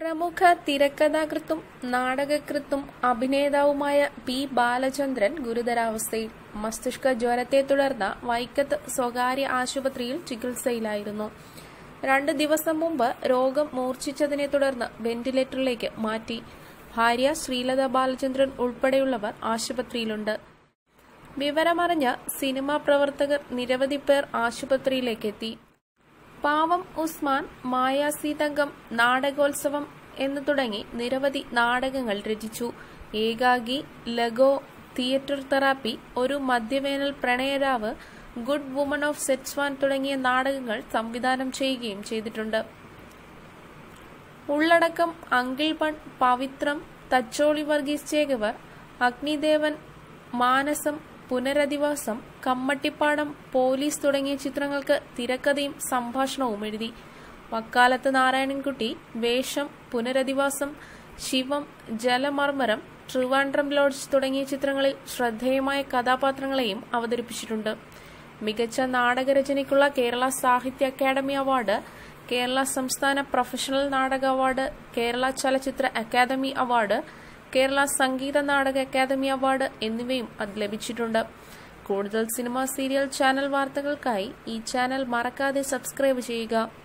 പ്രമുഖ തിരക്കഥാകൃത്തും നാടകകൃത്തും അഭിനേതാവുമായ പി ബാലചന്ദ്രൻ ഗുരുതരാവസ്ഥയിൽ മസ്തിഷ്ക ജ്വരത്തെ തുടർന്ന് വൈക്കത്ത് സ്വകാര്യ ആശുപത്രിയിൽ ചികിത്സയിലായിരുന്നു രണ്ട് ദിവസം മുമ്പ് രോഗം മൂർച്ഛിച്ചതിനെ തുടർന്ന് വെന്റിലേറ്ററിലേക്ക് മാറ്റി ഭാര്യ ശ്രീലത ബാലചന്ദ്രൻ ഉൾപ്പെടെയുള്ളവർ ആശുപത്രിയിലുണ്ട് വിവരമറിഞ്ഞ സിനിമാ പ്രവർത്തകർ നിരവധി പേർ ആശുപത്രിയിലേക്കെത്തി പാവം ഉസ്മാൻ മായാസി തങ്കം നാടകോത്സവം എന്നു തുടങ്ങി നിരവധി നാടകങ്ങൾ രചിച്ചു ഏകാഗി ലഗോ തിയേറ്റർ തെറാപ്പി ഒരു മധ്യവേനൽ പ്രണയരാവ് ഗുഡ് വുമൺ ഓഫ് സെറ്റ്സ്വാൻ തുടങ്ങിയ നാടകങ്ങൾ സംവിധാനം ചെയ്യുകയും ചെയ്തിട്ടുണ്ട് ഉള്ളടക്കം uncle bun Pavithram Thacholi Varghese Chekavar Agnidevan Manasam Punaradhivasam Kammattipadam police തുടങ്ങിയ ചിത്രങ്ങൾക്ക് തിരക്കഥയും സംഭാഷണവും എഴുതി വക്കാലത്ത് നാരായണൻകുട്ടി വേഷം പുനരധിവാസം ശിവം ജലമർമരം ട്രിവാൻഡ്രം ലോഡ്ജ് തുടങ്ങിയ ചിത്രങ്ങളിൽ ശ്രദ്ധേയമായ കഥാപാത്രങ്ങളെയും അവതരിപ്പിച്ചിട്ടുണ്ട് മികച്ച നാടകരചനയ്ക്കുള്ള കേരള സാഹിത്യ അക്കാദമി അവാർഡ് കേരള സംസ്ഥാന പ്രൊഫഷണൽ നാടക അവാർഡ് കേരള ചലച്ചിത്ര അക്കാദമി അവാർഡ് കേരള സംഗീത നാടക അക്കാദമി അവാർഡ് എന്നിവയും അത് ലഭിച്ചിട്ടുണ്ട് കൂടുതൽ സിനിമ സീരിയൽ ചാനൽ വാർത്തകൾക്കായി ഈ ചാനൽ മറക്കാതെ സബ്സ്ക്രൈബ് ചെയ്യുക